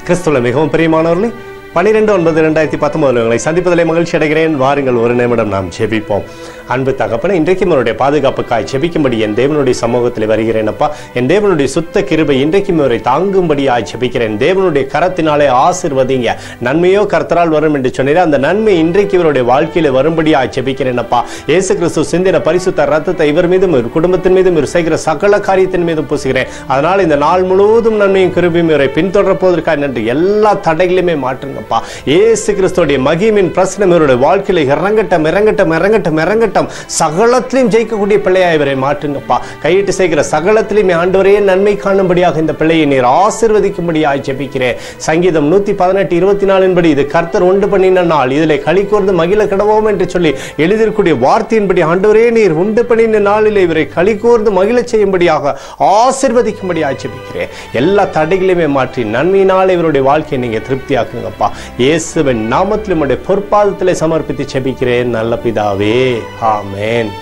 கிறிஸ்துவ மிகவும் பிரியமானவர்களே பன்னிரெண்டு ஒன்பது ரெண்டாயிரத்தி பத்தொன்பதுல உங்களை சந்திப்பதிலே மகிழ்ச்சி அடைகிறேன் வாருங்கள் ஒரு நிமிடம் நாம் ஜெபிப்போம் அன்பு தகப்பனே இன்றைக்கும் அவருடைய பாதுகாப்புக்காய் ஜெபிக்கும்படி என் தேவனுடைய சமூகத்தில் வருகிறேன் அப்பா என் தேவனுடைய சுத்த கிருபை இன்றைக்கும் இவரை தாங்கும்படியாய் ஜெபிக்கிறேன் தேவனுடைய கரத்தினாலே ஆசிர்வதிங்க நன்மையோ கர்த்தரால் வரும் என்று சொன்னீர் அந்த நன்மை இன்றைக்கு இவருடைய வாழ்க்கையில வரும்படியாய் ஜெபிக்கிறேன் அப்பா இயேசு கிறிஸ்து சிந்தின பரிசுத்த ரத்தத்தை இவர் மீதும் இவர் குடும்பத்தின் மீதும் இவர் செய்கிற சகல காரியத்தின் மீதும் பூசுகிறேன் அதனால் இந்த நாள் முழுவதும் நன்மையும் கிருபையும் இவரை பின்தொடர போவதற்காக நன்றி எல்லா தடைகளையுமே மாற்றுங்கப்பா இயேசு கிறிஸ்துடைய மகிமின் பிரச்சனை இவருடைய வாழ்க்கையில இறங்கட்டம் இறங்கட்டம் இறங்கட்டம் இறங்கட்டம் சகலத்திலையும் ஜெயிக்கக்கூடிய பிள்ளையா இவரை மாற்றுங்கப்பா கையிட்டு செய்கிற சகலத்திலையும் ஆண்டவரே நன்மை காணும்படியாக இந்த பிள்ளையை நீர் ஆசிர்வதிக்கும்படியாய் ஜெபிக்கிறேன் சங்கீதம் நூத்தி பதினெட்டு இருபத்தி நாலின்படி இது கர்த்தர் உண்டு பண்ணின நாள் இதிலே களி கூர்ந்து மகிழ கிடவோம் என்று சொல்லி எழுதியிருக்கூடிய வார்த்தையின்படி ஆண்டவரே நீர் உண்டு பண்ணின நாளிலே இவரை களி கூர்ந்து மகிழச் செய்யும்படியாக ஆசிர்வதிக்கும்படியாக ஜெபிக்கிறேன் எல்லா தடைகளையுமே மாற்றி நன்மையினால் இவருடைய வாழ்க்கையை நீங்க திருப்தியாக்குங்கப்பா இயேசுவின் நாமத்தில் உம்முடைய பொற்பாதத்திலே சமர்ப்பித்து ஜெபிக்கிறேன் நல்ல பிதாவே ஆமென்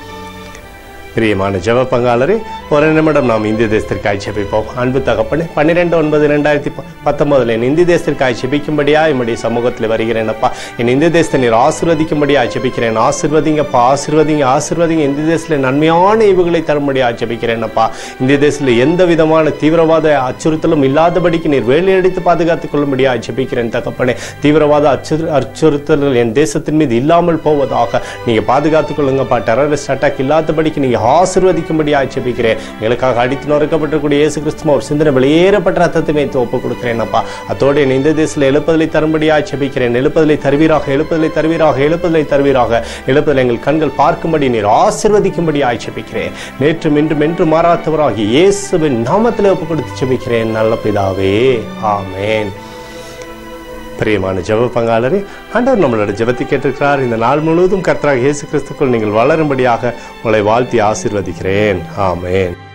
பிரியமான ஜெப பங்காளரே ஒரு நிமிடம் நாம் இந்திய தேசத்திற்காய் ஜெபிப்போம் அன்பு தகப்பனே பன்னிரெண்டு ஒன்பது ரெண்டாயிரத்தி பத்தொன்பதுல என் இந்திய தேசத்திற்காய் ஜெபிக்கும்படியா என்னுடைய சமூகத்தில் வருகிறேன் அப்பா என் இந்திய தேசத்தை நீர் ஆசிர்வதிக்கும்படியா ஜெபிக்கிறேன் ஆசிர்வதிங்கப்பா ஆசிர்வதிங்க ஆசிர்வதிங்க இந்திய தேசத்தில் நன்மையான ஈவுகளை தரும்படியா ஜெபிக்கிறேன் அப்பா இந்திய தேசத்தில் எந்த விதமான தீவிரவாத அச்சுறுத்தலும் இல்லாதபடிக்கு நீர் வேலையடித்து பாதுகாத்துக் கொள்ளும்படியா ஜெபிக்கிறேன் தகப்பனே தீவிரவாத அச்சு அச்சுறுத்தல்கள் என் தேசத்தின் மீது இல்லாமல் போவதாக நீங்க பாதுகாத்துக் கொள்ளுங்கப்பா டெரரிஸ்ட் அட்டாக் இல்லாதபடிக்கு நீங்க ஆசிர்வதிக்கும்படியா ஜெபிக்கிறேன் எங்களுக்காக அடித்து நொறுக்கப்பட்டிருக்கூடிய இயேசு கிறிஸ்துவ ஒரு சிந்தனை வெளியேறப்பட்ட ரத்தத்தை வைத்து ஒப்பு கொடுக்கிறேன் அப்பா அத்தோடு என் இந்த தேசத்தில் எழுப்பதலை தரும்படியா ஜெபிக்கிறேன் எழுப்பதலை தருவீராக எழுப்பதலை தருவீராக எழுப்பதலை தருவீராக எழுப்பதில் எங்கள் கண்கள் பார்க்கும்படி நீர் ஆசிர்வதிக்கும்படியா ஜெபிக்கிறேன் நேற்றும் இன்றும் என்று மாறாத்தவராகி இயேசுவின் நாமத்தில் ஒப்பு கொடுத்து ஜெபிக்கிறேன் நல்ல பிதாவே ஆமென் பிரியமான ஜெப பங்காளரே ஆண்டவர் நம்மளோட ஜெபத்தை கேட்டிருக்கிறார் இந்த நாள் முழுவதும் கர்த்தராக இயேசு கிறிஸ்துக்குள் நீங்கள் வளரும்படியாக உங்களை வாழ்த்தி ஆசீர்வதிக்கிறேன் ஆமென்